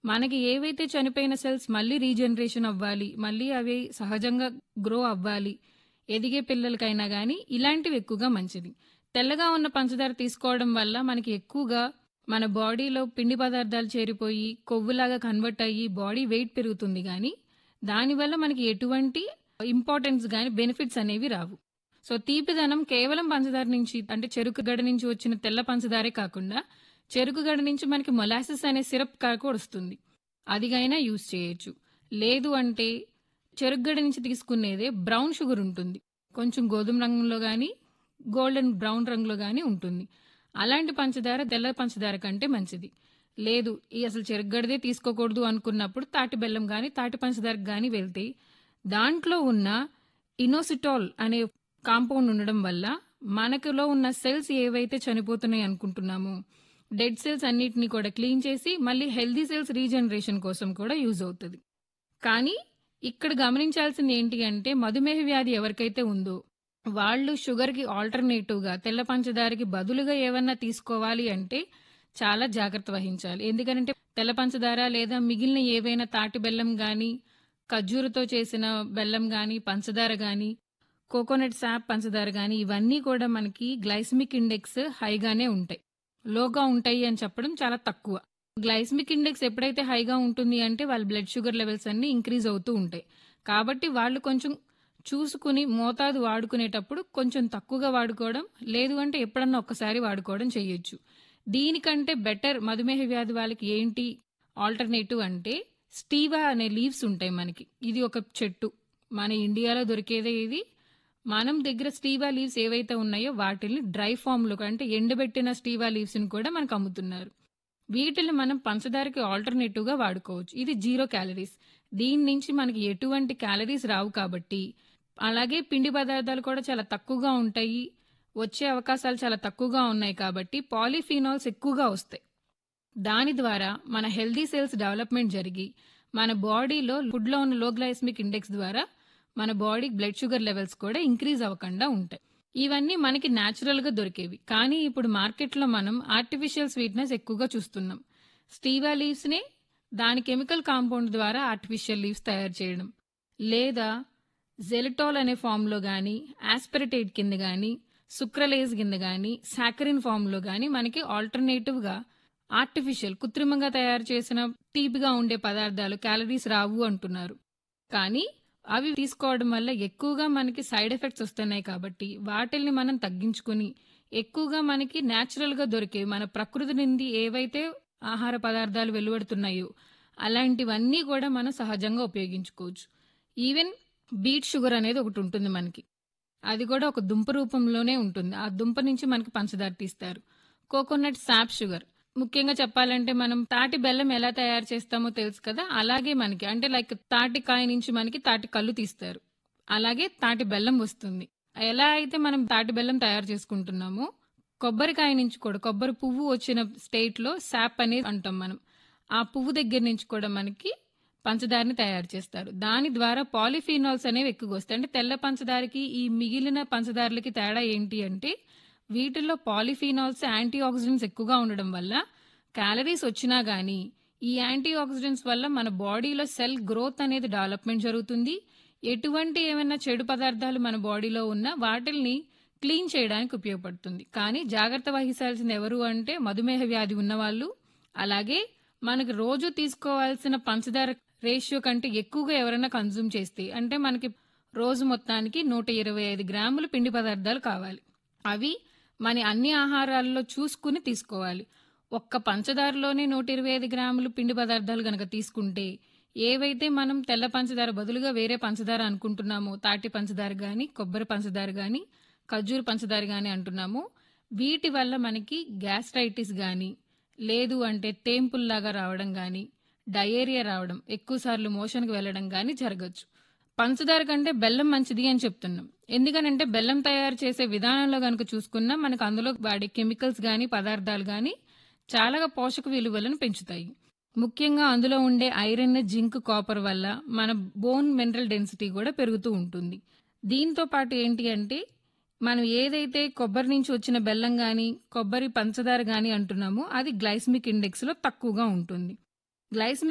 మనకి ఏవైతే చనిపోయిన సెల్స్ మళ్ళీ రీజనరేషన్ అవ్వాలి మళ్ళీ అవి సహజంగా గ్రో అవ్వాలి ఎదిగే పిల్లలకైనా కానీ ఇలాంటివి ఎక్కువగా మంచిది తెల్లగా ఉన్న పంచదార తీసుకోవడం వల్ల మనకి ఎక్కువగా మన బాడీలో పిండి పదార్థాలు చేరిపోయి కొవ్వులాగా కన్వర్ట్ అయ్యి బాడీ వెయిట్ పెరుగుతుంది కానీ దానివల్ల మనకి ఎటువంటి ఇంపార్టెన్స్ కానీ బెనిఫిట్స్ అనేవి రావు సో తీపిదనం కేవలం పంచదార నుంచి అంటే చెరుకు గడ నుంచి వచ్చిన తెల్ల పంచదారే కాకుండా చెరుకు గడ నుంచి మనకి మొలాసిస్ అనే సిరప్ కూడా వస్తుంది అదిగైనా యూజ్ చేయొచ్చు లేదు అంటే చెరుకు గడ నుంచి తీసుకునేదే బ్రౌన్ షుగర్ ఉంటుంది కొంచెం గోధుమ రంగులో కానీ గోల్డెన్ బ్రౌన్ రంగులో కానీ ఉంటుంది అలాంటి పంచదార తెల్ల పంచదార కంటే మంచిది లేదు ఈ అసలు చెరుగ్గడదే తీసుకోకూడదు అనుకున్నప్పుడు తాటి బెల్లం కానీ తాటి పంచదారకు కానీ వెళ్తే దాంట్లో ఉన్న ఇనోసిటాల్ అనే కాంపౌండ్ ఉండడం వల్ల మనకులో ఉన్న సెల్స్ ఏవైతే చనిపోతున్నాయి అనుకుంటున్నామో డెడ్ సెల్స్ అన్నిటిని కూడా క్లీన్ చేసి మళ్ళీ హెల్దీ సెల్స్ రీజనరేషన్ కోసం కూడా యూజ్ అవుతుంది కానీ ఇక్కడ గమనించాల్సింది ఏంటి అంటే మధుమేహ వ్యాధి ఎవరికైతే ఉందో వాళ్ళు షుగర్కి ఆల్టర్నేటివ్గా తెల్ల పంచదారకి బదులుగా ఏమన్నా తీసుకోవాలి అంటే చాలా జాగ్రత్త వహించాలి ఎందుకంటే తెల్ల పంచదార లేదా మిగిలిన ఏవైనా తాటి బెల్లం కానీ ఖర్జూరతో చేసిన బెల్లం కానీ పంచదార కానీ కోకోనట్ శాప్ పంచదార కానీ ఇవన్నీ కూడా మనకి గ్లైసమిక్ ఇండెక్స్ హైగానే ఉంటాయి లోగా ఉంటాయి అని చెప్పడం చాలా తక్కువ గ్లైసమిక్ ఇండెక్స్ ఎప్పుడైతే హైగా ఉంటుంది అంటే వాళ్ళ బ్లడ్ షుగర్ లెవెల్స్ అన్ని ఇంక్రీజ్ అవుతూ ఉంటాయి కాబట్టి వాళ్ళు కొంచెం చూసుకుని మోతాదు వాడుకునేటప్పుడు కొంచెం తక్కువగా వాడుకోవడం లేదు అంటే ఎప్పుడన్నా ఒక్కసారి వాడుకోవడం చేయొచ్చు దీనికంటే బెటర్ మధుమేహ వ్యాధి వాళ్ళకి ఏంటి ఆల్టర్నేటివ్ అంటే స్టీవా అనే లీవ్స్ ఉంటాయి మనకి ఇది ఒక చెట్టు మన ఇండియాలో దొరికేదే ఇది మనం దగ్గర స్టీవా లీవ్స్ ఏవైతే ఉన్నాయో వాటిని డ్రై ఫామ్లో అంటే ఎండబెట్టిన స్టీవా లీవ్స్ని కూడా మనకు అమ్ముతున్నారు వీటిని మనం పంచదారకి ఆల్టర్నేటివ్గా వాడుకోవచ్చు ఇది జీరో క్యాలరీస్ దీని నుంచి మనకి ఎటువంటి క్యాలరీస్ రావు కాబట్టి అలాగే పిండి పదార్థాలు కూడా చాలా తక్కువగా ఉంటాయి వచ్చే అవకాశాలు చాలా తక్కువగా ఉన్నాయి కాబట్టి పాలిఫినాల్స్ ఎక్కువగా వస్తాయి దాని ద్వారా మన హెల్దీ సెల్స్ డెవలప్మెంట్ జరిగి మన బాడీలో ఫుడ్లో ఉన్న లో గ్లైసమిక్ ఇండెక్స్ ద్వారా మన బాడీ బ్లడ్ షుగర్ లెవెల్స్ కూడా ఇంక్రీజ్ అవ్వకుండా ఉంటాయి ఇవన్నీ మనకి న్యాచురల్గా దొరికేవి కానీ ఇప్పుడు మార్కెట్లో మనం ఆర్టిఫిషియల్ స్వీట్నెస్ ఎక్కువగా చూస్తున్నాం స్టీవా లీవ్స్నే దాని కెమికల్ కాంపౌండ్ ద్వారా ఆర్టిఫిషియల్ లీవ్స్ తయారు చేయడం లేదా జెలటోల్ అనే ఫామ్లో కానీ ఆస్పెరటేట్ కింద కానీ సుక్రలేజ్ కింద కానీ సాకరిన్ ఫామ్లో కానీ మనకి ఆల్టర్నేటివ్గా ఆర్టిఫిషియల్ కృత్రిమంగా తయారు చేసిన తీపిగా ఉండే పదార్థాలు క్యాలరీస్ రావు అంటున్నారు కానీ అవి తీసుకోవడం వల్ల ఎక్కువగా మనకి సైడ్ ఎఫెక్ట్స్ వస్తున్నాయి కాబట్టి వాటిల్ని మనం తగ్గించుకుని ఎక్కువగా మనకి న్యాచురల్గా దొరికే మన ప్రకృతి నుండి ఏవైతే ఆహార పదార్థాలు వెలువడుతున్నాయో అలాంటివన్నీ కూడా మనం సహజంగా ఉపయోగించుకోవచ్చు ఈవెన్ బీట్ షుగర్ అనేది ఒకటి ఉంటుంది మనకి అది కూడా ఒక దుంప రూపంలోనే ఉంటుంది ఆ దుంప నుంచి మనకి పంచదార తీస్తారు కోకోనట్ సాప్ షుగర్ ముఖ్యంగా చెప్పాలంటే మనం తాటి బెల్లం ఎలా తయారు చేస్తామో తెలుసు కదా అలాగే మనకి అంటే లైక్ తాటి కాయ నుంచి మనకి తాటి కళ్ళు తీస్తారు అలాగే తాటి బెల్లం వస్తుంది ఎలా అయితే మనం తాటి బెల్లం తయారు చేసుకుంటున్నామో కొబ్బరికాయ నుంచి కూడా కొబ్బరి పువ్వు వచ్చిన స్టేట్ లో శాప్ అనేది అంటాం మనం ఆ పువ్వు దగ్గర నుంచి కూడా మనకి పంచదారని తయారు చేస్తారు దాని ద్వారా పాలిఫినాల్స్ అనేవి ఎక్కువగా వస్తాయి అంటే తెల్ల పంచదారకి ఈ మిగిలిన పంచదారలకి తేడా ఏంటి అంటే వీటిల్లో పాలిఫినాల్స్ యాంటీ ఆక్సిడెంట్స్ ఎక్కువగా ఉండడం వల్ల క్యాలరీస్ వచ్చినా గానీ ఈ యాంటీ ఆక్సిడెంట్స్ వల్ల మన బాడీలో సెల్ గ్రోత్ అనేది డెవలప్మెంట్ జరుగుతుంది ఎటువంటి ఏమైనా చెడు పదార్థాలు మన బాడీలో ఉన్నా వాటిల్ని క్లీన్ చేయడానికి ఉపయోగపడుతుంది కానీ జాగ్రత్త వహించాల్సింది ఎవరు అంటే మధుమేహ వ్యాధి ఉన్నవాళ్ళు అలాగే మనకి రోజు తీసుకోవాల్సిన పంచదార రేషియో కంటే ఎక్కువగా ఎవరైనా కన్జ్యూమ్ చేస్తే అంటే మనకి రోజు మొత్తానికి నూట ఇరవై ఐదు గ్రాములు పిండి పదార్థాలు కావాలి అవి మన అన్ని ఆహారాల్లో చూసుకుని తీసుకోవాలి ఒక్క పంచదారలోనే నూట ఇరవై ఐదు గ్రాములు పిండి పదార్థాలు కనుక తీసుకుంటే ఏవైతే మనం తెల్ల పంచదార బదులుగా వేరే పంచదార అనుకుంటున్నామో తాటి పంచదార కానీ కొబ్బరి పంచదార కానీ ఖర్జూర పంచదార కానీ అంటున్నామో వీటి వల్ల మనకి గ్యాస్ట్రైటిస్ కానీ లేదు అంటే తేంపుల్లాగా రావడం కానీ డయేరియా రావడం ఎక్కువసార్లు మోషన్కి వెళ్ళడం కానీ జరగచ్చు పంచదార కంటే బెల్లం మంచిది అని చెప్తున్నాం ఎందుకనంటే బెల్లం తయారు చేసే విధానంలో కనుక చూసుకున్నా మనకు అందులో వాడే కెమికల్స్ కానీ పదార్థాలు కానీ చాలా పోషక విలువలను పెంచుతాయి ముఖ్యంగా అందులో ఉండే ఐరన్ జింక్ కాపర్ వల్ల మన బోన్ మినరల్ డెన్సిటీ కూడా పెరుగుతూ ఉంటుంది దీంతో పాటు ఏంటి అంటే మనం ఏదైతే కొబ్బరి నుంచి వచ్చిన బెల్లం కానీ కొబ్బరి పంచదార కానీ అంటున్నామో అది గ్లైసమిక్ ఇండెక్స్లో తక్కువగా ఉంటుంది గ్లైసమిక్